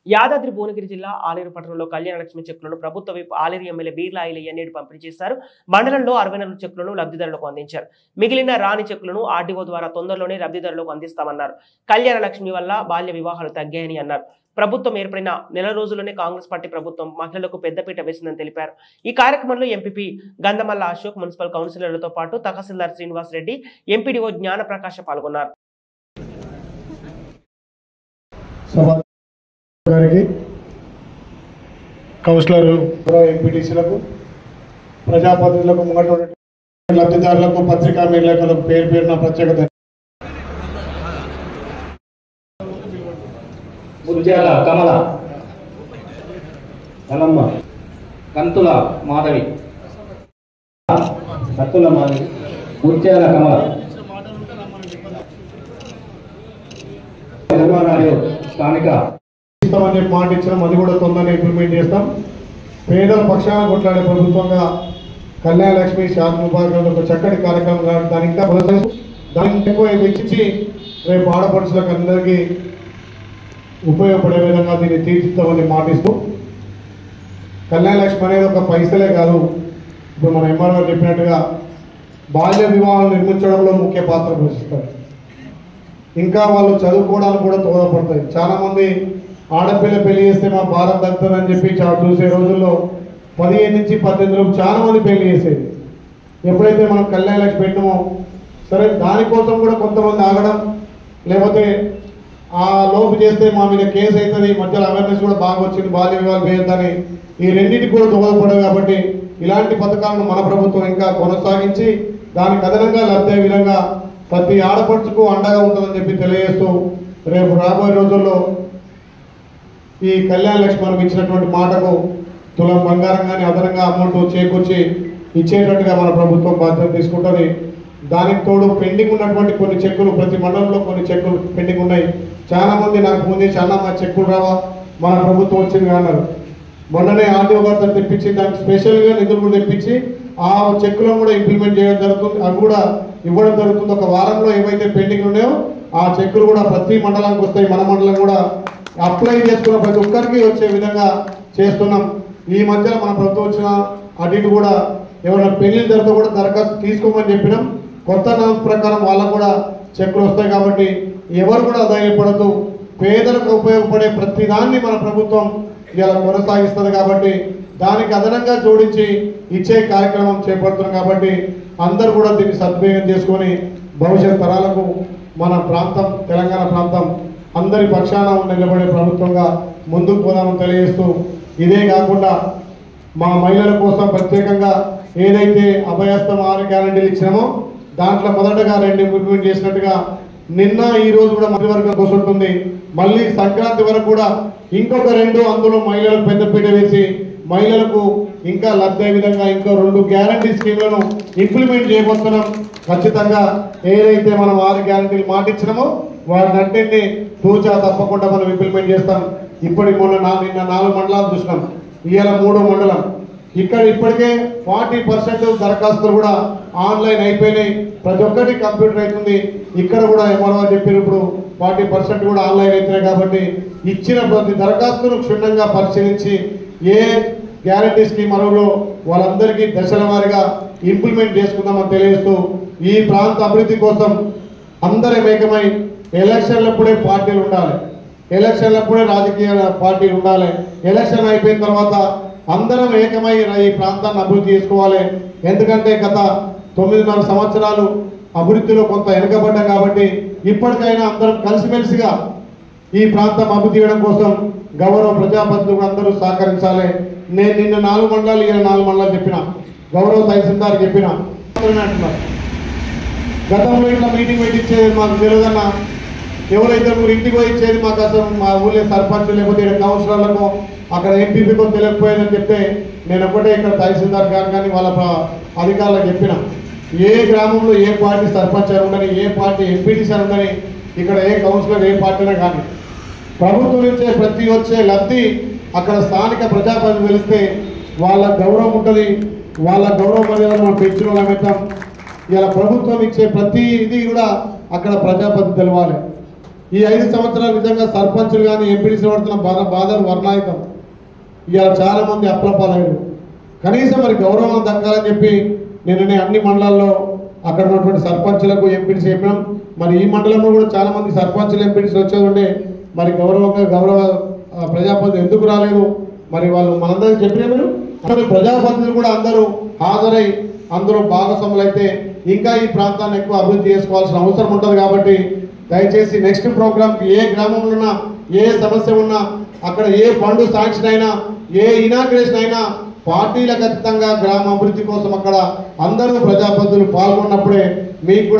యాదాద్రి భువనగిరి జిల్లా ఆలేరు పట్టణంలో కళ్యాణ లక్ష్మి చెక్కులను ప్రభుత్వ విప్ ఆలేరు ఎమ్మెల్యే బీర్లా ఐలయ్య నేడు పంపిణీ చేశారు మండలంలో అరవై నాలుగు చెక్కులను లబ్ధిదారులకు అందించారు మిగిలిన రాని చెక్కులను ఆర్డీఓ ద్వారా తొందరలోనే లబ్ధిదారులకు అందిస్తామన్నారు కళ్యాణ లక్ష్మి వల్ల బాల్య వివాహాలు తగ్గాయని అన్నారు ప్రభుత్వం ఏర్పడిన నెల రోజుల్లోనే కాంగ్రెస్ పార్టీ ప్రభుత్వం మహిళలకు పెద్దపీట వేసిందని తెలిపారు ఈ కార్యక్రమంలో ఎంపీపీ గంధమల్ల అశోక్ మున్సిపల్ కౌన్సిలర్లతో పాటు తహసీల్దార్ శ్రీనివాస్ రెడ్డి ఎంపీడీఓ జ్ఞానప్రకాశ పాల్గొన్నారు సభ గారికి కౌన్సిలర్ ఎంపీటీసీలకు ప్రజాప్రతినిధులకు ముంగట ఉన్నటువంటి లబ్ధిదారులకు పత్రికా విలేకరులకు పేరు పేరున ప్రత్యేకత ముత్యాల కమల కలమ్మ కంతుల మాధవి కత్తుల మాధవి ముత్యాల కమల నిర్మాణాలు స్థానిక ఇస్తామని చెప్పి మాట ఇచ్చినాం అది కూడా తొందరగా ఇంప్లిమెంట్ చేస్తాం పేదల పక్షాన కొట్లాడే ప్రభుత్వంగా కళ్యాణ లక్ష్మి షాద్ ముబారక్ అనేది ఒక చక్కటి కార్యక్రమం కాబట్టి దాన్ని ఇంకా కొనసాగిస్తూ దానికి ఎక్కువ వెచ్చించి రేపు ఆడపడుచులకు అందరికీ ఉపయోగపడే విధంగా దీన్ని తీర్చిద్దామని మాటిస్తూ కళ్యాణ లక్ష్మి అనేది ఒక పైసలే కాదు ఇప్పుడు మన ఎంఆర్ గారు చెప్పినట్టుగా బాల్య వివాహాలు నిర్మించడంలో ముఖ్య పాత్ర పోషిస్తారు ఇంకా వాళ్ళు చదువుకోవడానికి కూడా దోహదపడతాయి చాలా మంది ఆడపిల్ల పెళ్లి చేస్తే మా భారం తగ్గుతుందని చెప్పి చా- చూసే రోజుల్లో పదిహేను నుంచి పద్దెనిమిది లోపు చాలా మంది పెళ్లి చేసేది ఎప్పుడైతే మనం కళ్యాణ లక్ష్మి పెట్టినామో సరే దానికోసం కూడా కొంతమంది ఆగడం లేకపోతే ఆ లోపు చేస్తే మా మీద కేసు అవుతుంది ఈ మధ్యలో అవేర్నెస్ కూడా బాగా వచ్చింది బాల్య వివాహాలు చేయొద్దని ఈ రెండింటికి కూడా దోహదపడవు కాబట్టి ఇలాంటి పథకాలను మన ప్రభుత్వం ఇంకా కొనసాగించి దానికి అదనంగా లబ్ధే విధంగా ప్రతి ఆడపడుచుకు అండగా ఉంటుందని చెప్పి తెలియజేస్తూ రేపు రాబోయే రోజుల్లో ఈ కళ్యాణ లక్ష్మి మనకు ఇచ్చినటువంటి మాటకు తులం బంగారం కానీ అదనంగా అమౌంట్ చేకూర్చి ఇచ్చేటట్టుగా మన ప్రభుత్వం బాధ్యత తీసుకుంటుంది దానికి తోడు పెండింగ్ ఉన్నటువంటి కొన్ని చెక్కులు ప్రతి మండలంలో కొన్ని చెక్కులు పెండింగ్ ఉన్నాయి చాలా మంది నాకు ఫోన్ చేసి అన్న మా చెక్కులు రావా మన ప్రభుత్వం వచ్చింది కదా" అన్నారు మొన్ననే ఆర్డీఓ గారితో తెప్పించి దానికి స్పెషల్గా నిధులు కూడా తెప్పించి ఆ చెక్కులను కూడా ఇంప్లిమెంట్ చేయడం జరుగుతుంది అవి కూడా ఇవ్వడం జరుగుతుంది ఒక వారంలో ఏవైతే పెండింగ్ ఉన్నాయో ఆ చెక్కులు కూడా ప్రతి మండలానికి వస్తాయి మన మండలం కూడా అప్లై చేసుకున్న ప్రతి ఒక్కరికి వచ్చే విధంగా చేస్తున్నాం ఈ మధ్యలో మన ప్రభుత్వం వచ్చిన అటు ఇటు కూడా ఎవరైనా పెళ్లి జరిగితే కూడా దరఖాస్తు తీసుకోమని చెప్పినాం కొత్త నామ్స్ ప్రకారం వాళ్ళకు కూడా చెక్కులు వస్తాయి కాబట్టి ఎవరు కూడా ధైర్యపడద్దు పేదలకు ఉపయోగపడే ప్రతి దాన్ని మన ప్రభుత్వం ఇలా కొనసాగిస్తుంది కాబట్టి దానికి అదనంగా జోడించి ఇచ్చే కార్యక్రమం చేపడుతున్నాం కాబట్టి అందరూ కూడా దీన్ని సద్వినియోగం చేసుకొని భవిష్యత్ తరాలకు మన ప్రాంతం తెలంగాణ ప్రాంతం అందరి పక్షాన నిలబడే ప్రభుత్వంగా ముందుకు పోదామని తెలియజేస్తూ ఇదే కాకుండా మా మహిళల కోసం ప్రత్యేకంగా ఏదైతే అభయస్థం ఆరు గ్యారంటీలు ఇచ్చినామో దాంట్లో మొదటగా రెండు ఇంప్లిమెంట్ చేసినట్టుగా నిన్న ఈ రోజు కూడా మంత్రివర్గం కూర్చుంటుంది మళ్ళీ సంక్రాంతి వరకు కూడా ఇంకొక రెండు అందులో మహిళలకు పెద్దపీట వేసి మహిళలకు ఇంకా లబ్ధి అయ్యే విధంగా ఇంకో రెండు గ్యారంటీ స్కీమ్లను ఇంప్లిమెంట్ చేయబోతున్నాం ఖచ్చితంగా ఏదైతే మనం ఆరు గ్యారంటీలు మాటిచ్చినామో వాటిని అన్నింటినీ తూచా తప్పకుండా మనం ఇంప్లిమెంట్ చేస్తాం ఇప్పటికి మొన్న నా నిన్న నాలుగు మండలాలు చూసినాం ఇవాళ మూడో మండలం ఇక్కడ ఇప్పటికే ఫార్టీ పర్సెంట్ దరఖాస్తులు కూడా ఆన్లైన్ అయిపోయినాయి ప్రతి ఒక్కటి కంప్యూటర్ అవుతుంది ఇక్కడ కూడా ఎంఆర్ఓ చెప్పారు ఇప్పుడు ఫార్టీ పర్సెంట్ కూడా ఆన్లైన్ అవుతున్నాయి కాబట్టి ఇచ్చిన ప్రతి దరఖాస్తును క్షుణ్ణంగా పరిశీలించి ఏ గ్యారంటీ స్కీమ్ అరువులో వాళ్ళందరికీ దశల వారీగా ఇంప్లిమెంట్ చేసుకుందామని తెలియజేస్తూ ఈ ప్రాంత అభివృద్ధి కోసం అందరం ఏకమై ఎలక్షన్లప్పుడే పార్టీలు ఉండాలి ఎలక్షన్లప్పుడే రాజకీయ పార్టీలు ఉండాలి ఎలక్షన్ అయిపోయిన తర్వాత అందరం ఏకమై ఈ ప్రాంతాన్ని అభివృద్ధి చేసుకోవాలి ఎందుకంటే గత తొమ్మిదిన్నర సంవత్సరాలు అభివృద్ధిలో కొంత వెనుకబడ్డాం కాబట్టి ఇప్పటికైనా అందరం కలిసిమెలిసిగా ఈ ప్రాంతం అభివృద్ధి చేయడం కోసం గౌరవ ప్రజాప్రతినిధులు అందరూ సహకరించాలి నేను నిన్న నాలుగు మండలాలు ఈయన నాలుగు మండలాలు చెప్పిన గౌరవ తహసీల్దార్ చెప్పిన అంటున్నారు గతంలో ఇట్లా మీటింగ్ పెట్టించేది మాకు తెలియదన్న ఎవరైతే మీరు ఇంటికి పోయి ఇచ్చేది మాకు అసలు మా ఊళ్ళో సర్పంచ్ లేకపోతే ఇక్కడ కౌన్సిలర్లకు అక్కడ ఎంపీపీకో తెలియకపోయిందని చెప్తే నేను ఒకటే ఇక్కడ తహసీల్దార్ గారు కానీ వాళ్ళ ప్ర- అధికారులకు చెప్పిన ఏ గ్రామంలో ఏ పార్టీ సర్పంచ్ అని ఉండని ఏ పార్టీ ఎంపీటీసీ అని ఉండని ఇక్కడ ఏ కౌన్సిలర్ ఏ పార్టీనే కానీ ప్రభుత్వం నుంచే ప్రతి వచ్చే లబ్ధి అక్కడ స్థానిక ప్రజాప్రతినిధులు తెలిస్తే వాళ్ళ గౌరవం ఉంటుంది వాళ్ళ గౌరవ మర్యాదలు మనం పెంచిన వాళ్ళం అవుతాం ఇలా ప్రభుత్వం ఇచ్చే ప్రతి ఇది కూడా అక్కడ ప్రజాపతి తెలవాలి ఈ ఐదు సంవత్సరాల నిజంగా సర్పంచులు కానీ ఎంపీడీసీ పడుతున్న బాధ బాధలు వర్ణాయుతం ఇవాళ చాలా మంది అప్రపాలయ్యారు కనీసం మరి గౌరవం దక్కాలని చెప్పి నిన్ననే అన్ని మండలాల్లో అక్కడ ఉన్నటువంటి సర్పంచులకు ఎంపీడీసీ చెప్పినాం మరి ఈ మండలంలో కూడా చాలా మంది సర్పంచులు ఎంపీడీసీ వచ్చేది ఉండే మరి గౌరవంగా గౌరవ ఆ, ప్రజాపతి ఎందుకు రాలేదు మరి వాళ్ళు మనందరికి చెప్పినా మీరు అసలు ప్రజాపతిని కూడా అందరూ హాజరై అందరూ భాగస్వాములు అయితే ఇంకా ఈ ప్రాంతాన్ని ఎక్కువ అభివృద్ధి చేసుకోవాల్సిన అవసరం ఉంటుంది కాబట్టి దయచేసి నెక్స్ట్ ప్రోగ్రామ్కి ఏ గ్రామంలో ఉన్నా ఏ సమస్య ఉన్నా అక్కడ ఏ ఫండ్ శాంక్షన్ అయినా ఏ ఇనాగ్రేషన్ అయినా పార్టీల ఖచ్చితంగా గ్రామ అభివృద్ధి కోసం అక్కడ అందరూ ప్రజాపతులు పాల్గొన్నప్పుడే మీకు కూడా